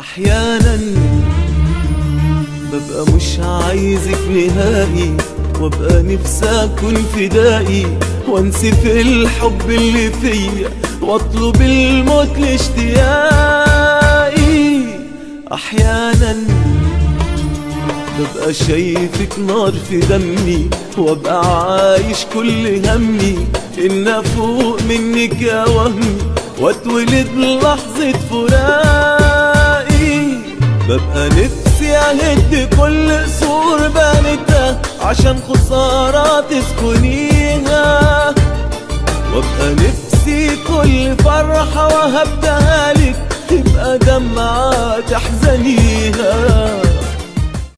احيانا ببقى مش عايزك نهائي وابقى نفسي اكون فدائي وانسي في الحب اللي فيا واطلب الموت لاشتياقي احيانا ببقى شايفك نار في دمي وابقى عايش كل همي ان افوق منك يا وهمي واتولد لحظة فراقي ببقى نفسي اهد كل قصور بنتها عشان خسارة تسكنيها وابقى نفسي كل فرحة وهبتها لك تبقى دمعة تحزنيها